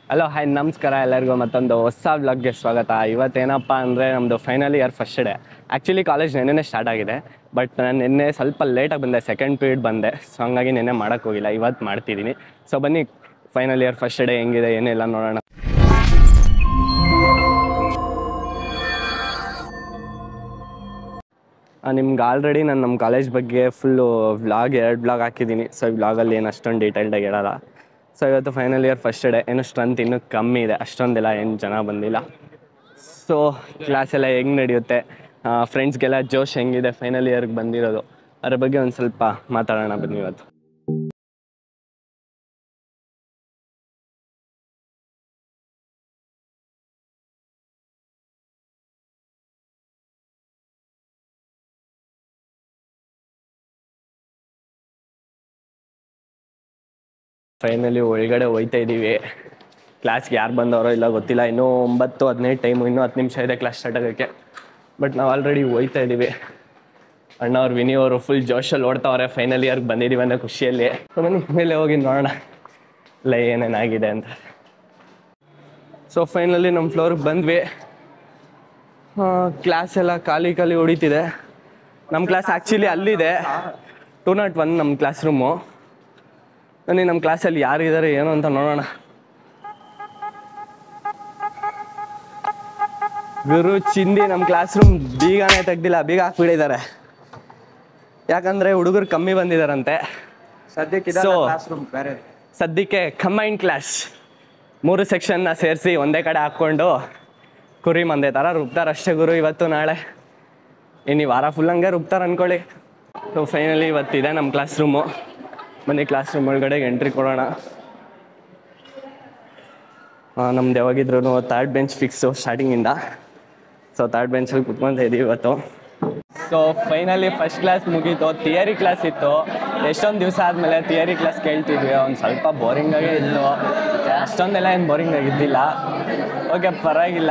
hello hi ನಮಸ್ಕಾರ ಎಲ್ಲರಿಗೂ ಮತ್ತೊಂದು ಹೊಸ ವ್ಲಾಗ್ಗೆ ಸ್ವಾಗತ ಇವತ್ತೇನಪ್ಪ ಅಂದರೆ ನಮ್ಮದು final year first day actually college ನೆನ್ನೆ ಸ್ಟಾರ್ಟ್ ಆಗಿದೆ ಬಟ್ ನಾನು ನಿನ್ನೆ ಸ್ವಲ್ಪ ಲೇಟಾಗಿ ಬಂದೆ ಸೆಕೆಂಡ್ ಪೀರಿಯಡ್ ಬಂದೆ ಸೊ ಹಂಗಾಗಿ ನೆನ್ನೆ ಮಾಡೋಕ್ಕೋಗಿಲ್ಲ ಇವತ್ತು ಮಾಡ್ತಿದ್ದೀನಿ ಸೊ ಬನ್ನಿ ಫೈನಲ್ ಇಯರ್ ಫಸ್ಟ್ ಡೇ ಹೆಂಗಿದೆ ಏನಿಲ್ಲ ನೋಡೋಣ ನಿಮ್ಗೆ ಆಲ್ರೆಡಿ ನಾನು ನಮ್ಮ ಕಾಲೇಜ್ ಬಗ್ಗೆ ಫುಲ್ಲು ವ್ಲಾಗ್ ಎರಡು ವ್ಲಾಗ್ ಹಾಕಿದ್ದೀನಿ ಸೊ ಈ ವ್ಲಾಗಲ್ಲಿ ಏನು ಅಷ್ಟೊಂದು ಡೀಟೇಲ್ಡಾಗಿ ಹೇಳಲ್ಲ ಸೊ ಇವತ್ತು ಫೈನಲ್ ಇಯರ್ ಫಸ್ಟ್ ಡೇ ಏನು ಸ್ಟ್ರೆಂತ್ ಇನ್ನೂ ಕಮ್ಮಿ ಇದೆ ಅಷ್ಟೊಂದಿಲ್ಲ ಏನು ಜನ ಬಂದಿಲ್ಲ ಸೊ ಕ್ಲಾಸ್ ಎಲ್ಲ ಹೆಂಗೆ ನಡೆಯುತ್ತೆ ಫ್ರೆಂಡ್ಸ್ಗೆಲ್ಲ ಜೋಶ್ ಹೆಂಗಿದೆ ಫೈನಲ್ ಇಯರ್ಗೆ ಬಂದಿರೋದು ಅದ್ರ ಬಗ್ಗೆ ಒಂದು ಸ್ವಲ್ಪ ಮಾತಾಡೋಣ ಬನ್ನಿ ಇವತ್ತು ಫೈನಲಿ ಒಳಗಡೆ ಹೋಯ್ತಾ ಇದ್ದೀವಿ ಕ್ಲಾಸ್ಗೆ ಯಾರು ಬಂದವರೋ ಇಲ್ಲ ಗೊತ್ತಿಲ್ಲ ಇನ್ನೂ ಒಂಬತ್ತು ಹದಿನೈದು ಟೈಮು ಇನ್ನೂ ಹತ್ತು ನಿಮಿಷ ಇದೆ ಕ್ಲಾಸ್ ಸ್ಟಾರ್ಟ್ ಆಗೋಕ್ಕೆ ಬಟ್ ನಾವು ಆಲ್ರೆಡಿ ಹೋಯ್ತಾ ಇದ್ದೀವಿ ಅಣ್ಣ ಅವ್ರು ವಿನಿ ಅವರು ಫುಲ್ ಜೋಶಲ್ಲಿ ಓಡ್ತಾವ್ರೆ ಫೈನಲ್ ಇಯರ್ಗೆ ಬಂದಿದ್ದೀವಿ ಅನ್ನೋ ಖುಷಿಯಲ್ಲಿ ಸೊ ಬನ್ನಿ ಮೇಲೆ ಹೋಗಿ ನೋಡೋಣ ಇಲ್ಲ ಏನೇನಾಗಿದೆ ಅಂತ ಸೊ ಫೈನಲಿ ನಮ್ಮ ಫ್ಲೋರ್ಗೆ ಬಂದ್ವಿ ಕ್ಲಾಸ್ ಎಲ್ಲ ಖಾಲಿ ಖಾಲಿ ಹೊಡಿತಿದೆ ನಮ್ಮ ಕ್ಲಾಸ್ ಆ್ಯಕ್ಚುಲಿ ಅಲ್ಲಿದೆ ಟೂ ನಾಟ್ ಒನ್ ನಮ್ಮ ಕ್ಲಾಸ್ ರೂಮು ನನಗೆ ನಮ್ಮ ಕ್ಲಾಸಲ್ಲಿ ಯಾರು ಇದ್ದಾರೆ ಏನು ಅಂತ ನೋಡೋಣ ಗುರು ಚಿಂದಿ ನಮ್ಮ ಕ್ಲಾಸ್ ರೂಮ್ ಬೀಗನೇ ತೆಗ್ದಿಲ್ಲ ಬೀಗ ಹಾಕ್ಬಿಟ್ಟಿದ್ದಾರೆ ಯಾಕಂದ್ರೆ ಹುಡುಗರು ಕಮ್ಮಿ ಬಂದಿದಾರಂತೆ ಸದ್ಯಕ್ಕೆ So- ಕ್ಲಾಸ್ ರೂಮ್ ಬೇರೆ ಸದ್ಯಕ್ಕೆ ಕಂಬೈಂಡ್ ಕ್ಲಾಸ್ ಮೂರು ಸೆಕ್ಷನ್ನ ಸೇರಿಸಿ ಒಂದೇ ಕಡೆ ಹಾಕ್ಕೊಂಡು ಕುರಿ ಮಂದೆ ಥರ ರುಬ್ತಾರೆ ಅಷ್ಟೇ ಗುರು ಇವತ್ತು ನಾಳೆ ಇನ್ನು ಈ ವಾರ ಫುಲ್ ಹಂಗೆ ರುಬ್ತಾರೆ ಅನ್ಕೊಳ್ಳಿ ಸೊ ಫೈನಲಿ ಇವತ್ತಿದೆ ನಮ್ಮ ಕ್ಲಾಸ್ ರೂಮು ಬನ್ನಿ ಕ್ಲಾಸ್ ರೂಮ್ ಒಳಗಡೆಗೆ ಎಂಟ್ರಿ ಕೊಡೋಣ ನಮ್ದು ಯಾವಾಗಿದ್ರು ಥರ್ಡ್ ಬೆಂಚ್ ಫಿಕ್ಸು ಸ್ಟಾರ್ಟಿಂಗಿಂದ ಸೊ ಥರ್ಡ್ ಬೆಂಚಲ್ಲಿ ಕುತ್ಕೊತಾ ಇದ್ದೀವಿ ಇವತ್ತು ಸೊ ಫೈನಲಿ ಫಸ್ಟ್ ಕ್ಲಾಸ್ ಮುಗೀತು ಥಿಯರಿ ಕ್ಲಾಸ್ ಇತ್ತು ಎಷ್ಟೊಂದು ದಿವಸ ಆದಮೇಲೆ ಥಿಯರಿ ಕ್ಲಾಸ್ ಕೇಳ್ತಿದ್ವಿ ಒಂದು ಸ್ವಲ್ಪ ಬೋರಿಂಗಾಗೇ ಇತ್ತು ಅಷ್ಟೊಂದೆಲ್ಲ ಏನು ಬೋರಿಂಗ್ ಆಗಿದ್ದಿಲ್ಲ ಓಕೆ ಪರವಾಗಿಲ್ಲ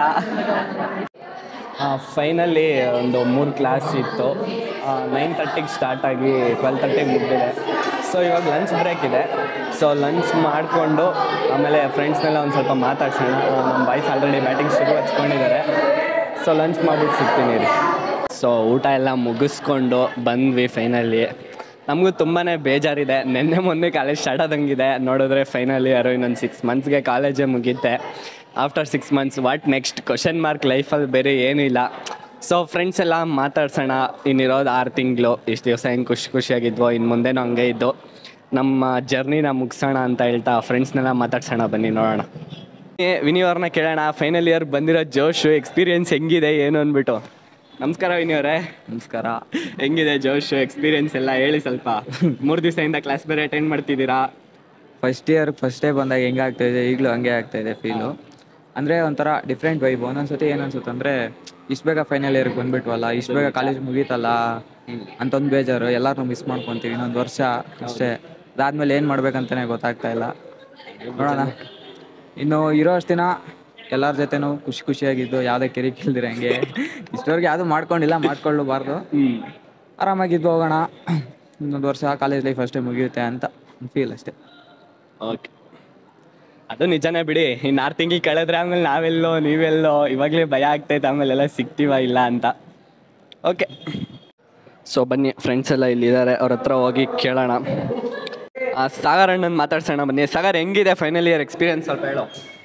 ಫೈನಲಿ ಒಂದು ಮೂರು ಕ್ಲಾಸ್ ಇತ್ತು ನೈನ್ ತರ್ಟಿಗೆ ಸ್ಟಾರ್ಟ್ ಆಗಿ ಟ್ವೆಲ್ ತರ್ಟಿಗೆ ಮುಗಿದಿದೆ ಸೊ ಇವಾಗ ಲಂಚ್ ಬ್ರೇಕ್ ಇದೆ ಸೊ ಲಂಚ್ ಮಾಡಿಕೊಂಡು ಆಮೇಲೆ ಫ್ರೆಂಡ್ಸ್ನೆಲ್ಲ ಒಂದು ಸ್ವಲ್ಪ ಮಾತಾಡ್ಸೋಣ ನಮ್ಮ ಬಾಯ್ಸ್ ಆಲ್ರೆಡಿ ಬ್ಯಾಟಿಂಗ್ ಶುರು ಹಚ್ಕೊಂಡಿದ್ದಾರೆ ಸೊ ಲಂಚ್ ಮಾಡ್ಬಿಟ್ಟು ಸಿಗ್ತೀನಿ ರೀ ಸೊ ಊಟ ಎಲ್ಲ ಮುಗಿಸ್ಕೊಂಡು ಬಂದ್ವಿ ಫೈನಲಿ ನಮಗೂ ತುಂಬಾ ಬೇಜಾರಿದೆ ನಿನ್ನೆ ಮೊನ್ನೆ ಕಾಲೇಜ್ ಸ್ಟಾರ್ಟ್ ಆದಂಗಿದೆ ನೋಡಿದ್ರೆ ಫೈನಲಿ ಯಾರೋ ಇನ್ನೊಂದು ಸಿಕ್ಸ್ ಮಂತ್ಸ್ಗೆ ಕಾಲೇಜೇ ಮುಗಿಯುತ್ತೆ after six months what next question mark ಲೈಫಲ್ಲಿ ಬೇರೆ ಏನೂ ಇಲ್ಲ ಸೊ ಫ್ರೆಂಡ್ಸ್ ಎಲ್ಲ ಮಾತಾಡ್ಸೋಣ ಇನ್ನಿರೋದು ಆರು ತಿಂಗಳು ಇಷ್ಟು ದಿವಸ ಹೆಂಗೆ ಖುಷಿ ಖುಷಿಯಾಗಿದ್ವೋ ಇನ್ನು ಮುಂದೆನೂ ಹಂಗೆ ಇದ್ದು ನಮ್ಮ ಜರ್ನಿನ ಮುಗಿಸೋಣ ಅಂತ ಹೇಳ್ತಾ ಫ್ರೆಂಡ್ಸ್ನೆಲ್ಲ ಮಾತಾಡ್ಸೋಣ ಬನ್ನಿ ನೋಡೋಣ ಏ, ವಿನಿ ಅವ್ರನ್ನ ಕೇಳೋಣ ಫೈನಲ್ ಇಯರ್ ಬಂದಿರೋ ಜೋಶು ಎಕ್ಸ್ಪೀರಿಯನ್ಸ್ ಹೆಂಗಿದೆ ಏನು ಅಂದ್ಬಿಟ್ಟು ನಮಸ್ಕಾರ ವಿನಿ ಅವರೇ ನಮಸ್ಕಾರ ಹೆಂಗಿದೆ ಜೋಶು ಎಕ್ಸ್ಪೀರಿಯನ್ಸ್ ಎಲ್ಲ ಹೇಳಿ ಸ್ವಲ್ಪ ಮೂರು ದಿವಸದಿಂದ ಕ್ಲಾಸ್ ಬೇರೆ ಅಟೆಂಡ್ ಮಾಡ್ತಿದ್ದೀರಾ ಫಸ್ಟ್ ಇಯರ್ ಫಸ್ಟ್ ಡೇ ಬಂದಾಗ ಹೆಂಗೆ ಆಗ್ತಾ ಇದೆ ಈಗಲೂ ಹಂಗೆ ಆಗ್ತಾ ಇದೆ ಫೀಲು ಅಂದರೆ ಒಂಥರ ಡಿಫ್ರೆಂಟ್ ವೈಬ್ ಒಂದೊಂದ್ಸತಿ ಏನು ಅನ್ಸುತ್ತೆ ಅಂದರೆ ಇಷ್ಟು ಬೇಗ ಫೈನಲ್ ಇಯರ್ಗೆ ಬಂದ್ಬಿಟ್ವಲ್ಲ ಇಷ್ಟು ಬೇಗ ಕಾಲೇಜ್ ಮುಗೀತಲ್ಲ ಅಂತ ಒಂದು ಬೇಜಾರು ಎಲ್ಲರೂ ಮಿಸ್ ಮಾಡ್ಕೊತೀವಿ ಇನ್ನೊಂದು ವರ್ಷ ಅಷ್ಟೇ ಅದಾದ್ಮೇಲೆ ಏನು ಮಾಡ್ಬೇಕಂತಾನೆ ಗೊತ್ತಾಗ್ತಾ ಇಲ್ಲ ನೋಡೋಣ ಇನ್ನು ಇರೋ ಅಷ್ಟು ದಿನ ಎಲ್ಲರ ಜೊತೆನೂ ಖುಷಿ ಖುಷಿಯಾಗಿದ್ದು ಯಾವುದೇ ಕಿರಿಕಿಲ್ದಿರ ಹಂಗೆ ಇಷ್ಟವರೆಗೆ ಯಾವುದು ಮಾಡ್ಕೊಂಡಿಲ್ಲ ಮಾಡ್ಕೊಳ್ಳಬಾರ್ದು ಆರಾಮಾಗಿದ್ದು ಹೋಗೋಣ ಇನ್ನೊಂದು ವರ್ಷ ಕಾಲೇಜ್ ಲೈಫ್ ಅಷ್ಟೇ ಮುಗಿಯುತ್ತೆ ಅಂತ ಫೀಲ್ ಅಷ್ಟೇ ಓಕೆ ಅದು ನಿಜನೇ ಬಿಡಿ ಇನ್ನು ಆರು ತಿಂಗಳು ಕಳೆದ್ರೆ ಆಮೇಲೆ ನಾವೆಲ್ಲೋ ನೀವೆಲ್ಲೋ ಇವಾಗಲೇ ಭಯ ಆಗ್ತೈತೆ ಆಮೇಲೆ ಎಲ್ಲ ಸಿಗ್ತೀವ ಇಲ್ಲ ಅಂತ ಓಕೆ ಸೊ ಬನ್ನಿ ಫ್ರೆಂಡ್ಸ್ ಎಲ್ಲ ಇಲ್ಲಿದ್ದಾರೆ ಅವ್ರ ಹತ್ರ ಹೋಗಿ ಕೇಳೋಣ ಆ, ಸಾಗರ್ ಅಣ್ಣನ ಮಾತಾಡ್ಸೋಣ ಬನ್ನಿ ಸಾಗರ್ ಹೆಂಗಿದೆ ಫೈನಲ್ ಇಯರ್ ಎಕ್ಸ್ಪೀರಿಯನ್ಸ್ ಸ್ವಲ್ಪ ಹೇಳೋ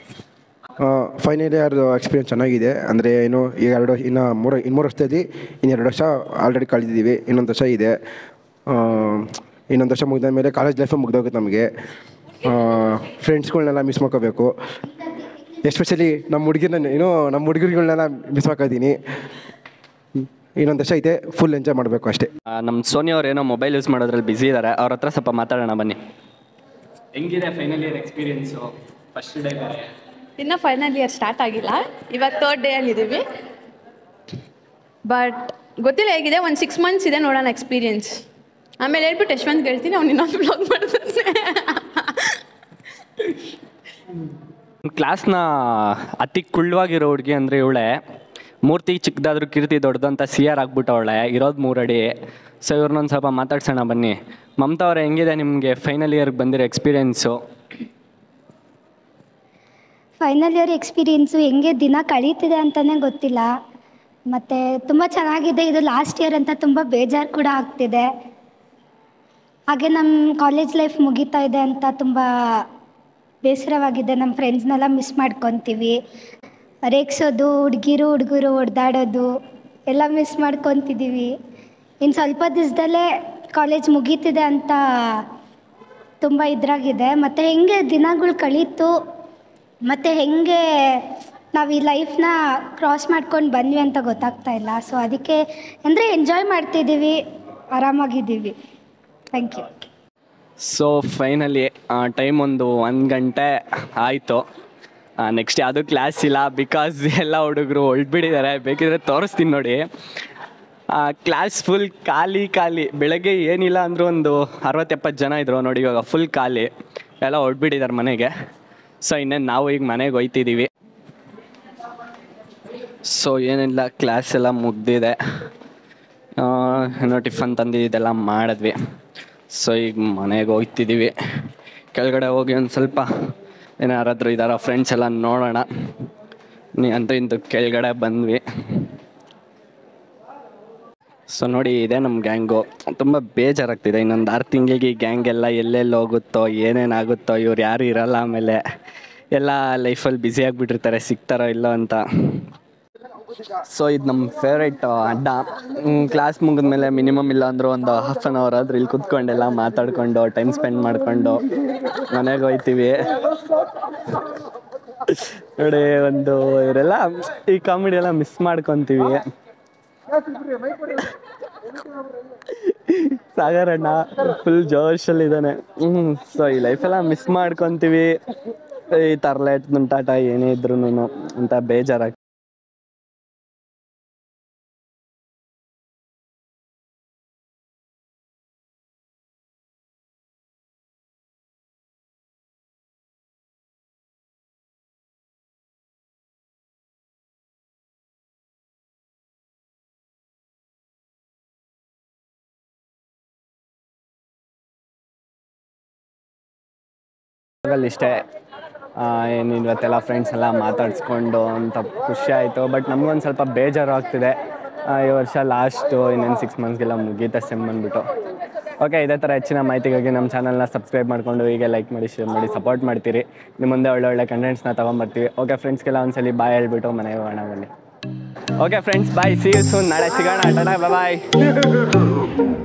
ಫೈನಲ್ ಇಯರ್ ಎಕ್ಸ್ಪೀರಿಯನ್ಸ್ ಚೆನ್ನಾಗಿದೆ ಅಂದರೆ ಏನು ಈಗ ಎರಡು ಇನ್ನು ಮೂರು ಇನ್ನು ಮೂರು ವರ್ಷದಲ್ಲಿ ಇನ್ನು ಎರಡು ವರ್ಷ ಆಲ್ರೆಡಿ ಕಳೆದಿದ್ದೀವಿ ಇನ್ನೊಂದು ವರ್ಷ ಇದೆ ಆ, ಇನ್ನೊಂದು ವರ್ಷ ಮುಗಿದ ಮೇಲೆ ಕಾಲೇಜ್ ಲೈಫು ಮುಗ್ದೋಗುತ್ತೆ ನಮಗೆ ಫ್ರೆಂಡ್ಸ್ಗಳ್ನೆಲ್ಲ ಮಿಸ್ ಮಾಡ್ಕೋಬೇಕು ಎಸ್ಪೆಷಲಿ ನಮ್ಮ ಹುಡುಗಿರನ್ನ ಏನೋ ನಮ್ಮ ಹುಡುಗರುಗಳ್ನೆಲ್ಲ ಮಿಸ್ ಮಾಡ್ಕೋತೀನಿ ಇನ್ನೊಂದು ವರ್ಷ ಐತೆ ಫುಲ್ ಎಂಜಾಯ್ ಮಾಡಬೇಕು ಅಷ್ಟೇ ನಮ್ಮ ಸೋನಿ ಅವ್ರು ಏನೋ ಮೊಬೈಲ್ ಯೂಸ್ ಮಾಡೋದ್ರಲ್ಲಿ ಬ್ಯುಸಿ ಇದ್ದಾರೆ ಅವ್ರ ಹತ್ರ ಸ್ವಲ್ಪ ಮಾತಾಡೋಣ ಬನ್ನಿ ಹೆಂಗಿದೆ final year experience first day ಬೇರೆ ಇನ್ನು ಫೈನಲ್ ಇಯರ್ ಸ್ಟಾರ್ಟ್ ಆಗಿಲ್ಲ ಇವಾಗ ತರ್ಡ್ ಡೇ ಅಲ್ಲಿದ್ದೀವಿ ಬಟ್ ಗೊತ್ತಿಲ್ಲ ಹೇಗಿದೆ ಒಂದು ಸಿಕ್ಸ್ ಮಂತ್ಸ್ ಇದೆ ನೋಡೋಣ ಎಕ್ಸ್ಪೀರಿಯನ್ಸ್ ಆಮೇಲೆ ಹೇಳ್ಬಿಟ್ಟು ಯಶವಂತ್ ಹೇಳ್ತೀನಿ ಅವ್ನು ಇನ್ನೊಂದು ಬ್ಲಾಗ್ ಮಾಡ್ತಾನೆ ಕ್ಲಾಸ್ನ ಅತಿ ಕುಳ್ಳವಾಗಿರೋ ಹುಡುಗಿ ಅಂದರೆ ಇವಳೆ ಮೂರ್ತಿ ಚಿಕ್ಕದಾದ್ರೂ ಕೀರ್ತಿ ದೊಡ್ಡದಂತ ಸಿ ಆರ್ ಆಗ್ಬಿಟ್ಟವಳೆ ಇರೋದು ಮೂರಡಿ ಸೊ ಇವ್ರನ್ನೊಂದು ಸ್ವಲ್ಪ ಮಾತಾಡ್ಸೋಣ ಬನ್ನಿ ಮಮತಾ ಅವ್ರೆ ಹೆಂಗಿದೆ ನಿಮಗೆ ಫೈನಲ್ ಇಯರ್ಗೆ ಬಂದಿರೋ ಎಕ್ಸ್ಪೀರಿಯೆನ್ಸು ಫೈನಲ್ ಇಯರ್ ಎಕ್ಸ್ಪೀರಿಯೆನ್ಸು ಹೆಂಗೆ ದಿನ ಕಳೀತಿದೆ ಅಂತಲೇ ಗೊತ್ತಿಲ್ಲ ಮತ್ತು ತುಂಬ ಚೆನ್ನಾಗಿದೆ ಇದು ಲಾಸ್ಟ್ ಇಯರ್ ಅಂತ ತುಂಬ ಬೇಜಾರು ಕೂಡ ಆಗ್ತಿದೆ ಹಾಗೆ ನಮ್ಮ ಕಾಲೇಜ್ ಲೈಫ್ ಮುಗೀತಾ ಇದೆ ಅಂತ ತುಂಬ ಬೇಸರವಾಗಿದೆ ನಮ್ಮ ಫ್ರೆಂಡ್ಸ್ನೆಲ್ಲ ಮಿಸ್ ಮಾಡ್ಕೊತೀವಿ ರೇಗ್ಸೋದು ಹುಡುಗಿರು ಹುಡುಗರು ಹೊಡೆದಾಡೋದು ಎಲ್ಲ ಮಿಸ್ ಮಾಡ್ಕೊತಿದ್ದೀವಿ ಇನ್ನು ಸ್ವಲ್ಪ ದಿವಸದಲ್ಲೇ ಕಾಲೇಜ್ ಮುಗೀತಿದೆ ಅಂತ ತುಂಬ ಇದ್ರಾಗಿದೆ ಮತ್ತು ಹೆಂಗೆ ದಿನಗಳು ಕಳೀತು ಮತ್ತು ಹೆಂಗೆ ನಾವು ಈ ಲೈಫ್ನ ಕ್ರಾಸ್ ಮಾಡ್ಕೊಂಡು ಬಂದ್ವಿ ಅಂತ ಗೊತ್ತಾಗ್ತಾ ಇಲ್ಲ ಸೊ ಅದಕ್ಕೆ ಅಂದರೆ ಎಂಜಾಯ್ ಮಾಡ್ತಿದ್ದೀವಿ ಆರಾಮಾಗಿದ್ದೀವಿ thank you so finally time ಒಂದು ಒಂದು ಗಂಟೆ ಆಯಿತು ನೆಕ್ಸ್ಟ್ ಯಾವುದೂ ಕ್ಲಾಸ್ ಇಲ್ಲ ಬಿಕಾಸ್ ಎಲ್ಲ ಹುಡುಗರು ಹೊಲ್ಟ್ಬಿಟ್ಟಿದ್ದಾರೆ ಬೇಕಿದ್ರೆ ತೋರಿಸ್ತೀನಿ ನೋಡಿ ಕ್ಲಾಸ್ ಫುಲ್ ಖಾಲಿ ಖಾಲಿ ಬೆಳಗ್ಗೆ ಏನಿಲ್ಲ ಅಂದರೂ ಒಂದು ಅರವತ್ತು ಎಪ್ಪತ್ತು ಜನ ಇದ್ರು ನೋಡಿ ಇವಾಗ ಫುಲ್ ಖಾಲಿ ಎಲ್ಲ ಹೊರಟ್ಬಿಟ್ಟಿದ್ದಾರೆ ಮನೆಗೆ ಸೊ ಇನ್ನೇನು ನಾವು ಈಗ ಮನೆಗೆ ಹೋಯ್ತಿದ್ದೀವಿ ಸೊ ಏನಿಲ್ಲ ಕ್ಲಾಸ್ ಎಲ್ಲ ಮುಗ್ದಿದೆ ಆ, ಏನೋ ಟಿಫನ್ ತಂದಿದ್ದೆಲ್ಲ ಮಾಡಿದ್ವಿ ಸೊ ಈಗ ಮನೆಗೆ ಹೋಗ್ತಿದ್ದೀವಿ ಕೆಳಗಡೆ ಹೋಗಿ ಒಂದು ಸ್ವಲ್ಪ ಏನಾರಾದ್ರೂ ಇದ್ದಾರ ಫ್ರೆಂಡ್ಸ್ ಎಲ್ಲ ನೋಡೋಣ ನೀ ಅಂತೂ ಇಂತೂ ಕೆಳಗಡೆ ಬಂದ್ವಿ ಸೊ ನೋಡಿ ಇದೆ ನಮ್ಮ ಗ್ಯಾಂಗು ತುಂಬ ಬೇಜಾರಾಗ್ತಿದೆ ಇನ್ನೊಂದು ಆರು ತಿಂಗಳಿಗೆ ಈ ಗ್ಯಾಂಗ್ ಎಲ್ಲ ಎಲ್ಲೆಲ್ಲಿ ಹೋಗುತ್ತೋ ಏನೇನಾಗುತ್ತೋ ಇವ್ರು ಯಾರು ಇರಲ್ಲ ಆಮೇಲೆ ಎಲ್ಲ ಲೈಫಲ್ಲಿ ಬ್ಯುಸಿ ಆಗಿಬಿಟ್ಟಿರ್ತಾರೆ ಸಿಗ್ತಾರೋ ಇಲ್ಲೋ ಅಂತ ಸೊ ಇದು ನಮ್ಮ ಫೇವ್ರೇಟ್ ಅಡ್ಡ ಕ್ಲಾಸ್ ಮುಗಿದ್ಮೇಲೆ ಮಿನಿಮಮ್ ಇಲ್ಲ ಅಂದರೂ ಒಂದು ಹಾಫ್ ಆನ್ ಅವರ್ ಆದ್ರೆ ಇಲ್ಲಿ ಕುತ್ಕೊಂಡೆಲ್ಲ ಮಾತಾಡ್ಕೊಂಡು ಟೈಮ್ ಸ್ಪೆಂಡ್ ಮಾಡ್ಕೊಂಡು ಮನೆಗೆ ಹೋಯ್ತೀವಿ ನೋಡಿ ಒಂದು ಇವರೆಲ್ಲ ಈ ಕಾಮಿಡಿ ಎಲ್ಲ ಮಿಸ್ ಮಾಡ್ಕೊತೀವಿ ಸಾಗರ್ ಅಣ್ಣ ಫುಲ್ ಜೋಶಲ್ಲಿ ಇದ್ದಾನೆ ಹ್ಞೂ ಸೊ ಈ ಲೈಫೆಲ್ಲ ಮಿಸ್ ಮಾಡ್ಕೊತೀವಿ ಈ ತರ್ಲೆಟ್ ತುಂಟಾಟ ಏನೇ ಇದ್ರು ಅಂತ ಬೇಜಾರಾಗ್ತದೆ ಅಲ್ಲಿ ಇಷ್ಟೇ ಆ, ಏನು ಇವತ್ತೆಲ್ಲ ಫ್ರೆಂಡ್ಸ್ ಎಲ್ಲ ಮಾತಾಡಿಸ್ಕೊಂಡು ಅಂತ ಖುಷಿ ಆಯಿತು ಬಟ್ ನಮಗೊಂದು ಸ್ವಲ್ಪ ಬೇಜಾರು ಆಗ್ತಿದೆ ಆ, ಈ ವರ್ಷ ಲಾಸ್ಟು ಇನ್ನೇನು ಸಿಕ್ಸ್ ಮಂತ್ಸ್ಗೆಲ್ಲ ಮುಗೀತೆ ಸೆಮ್ ಬಂದ್ಬಿಟ್ಟು ಓಕೆ ಇದೇ ಥರ ಹೆಚ್ಚಿನ ಮಾಹಿತಿಗಾಗಿ ನಮ್ಮ ಚಾನಲ್ನ ಸಬ್ಸ್ಕ್ರೈಬ್ ಮಾಡಿಕೊಂಡು ಹೀಗೆ ಲೈಕ್ ಮಾಡಿ ಶೇರ್ ಮಾಡಿ ಸಪೋರ್ಟ್ ಮಾಡ್ತೀರಿ ನಿಮ್ಮ ಮುಂದೆ ಒಳ್ಳೆ ಒಳ್ಳೆ ಕಂಟೆಂಟ್ಸ್ನ ತೊಗೊಂಬರ್ತೀವಿ ಓಕೆ ಫ್ರೆಂಡ್ಸ್ಗೆಲ್ಲ ಒಂದ್ಸಲಿ ಬಾಯ್ ಹೇಳ್ಬಿಟ್ಟು ಮನೆಗೆ ಹೋಗೋಣ ಬನ್ನಿ okay friends bye see you soon ನಾಳೆ ಸಿಗೋಣ ಟಾಟಾ ಬಾಯ್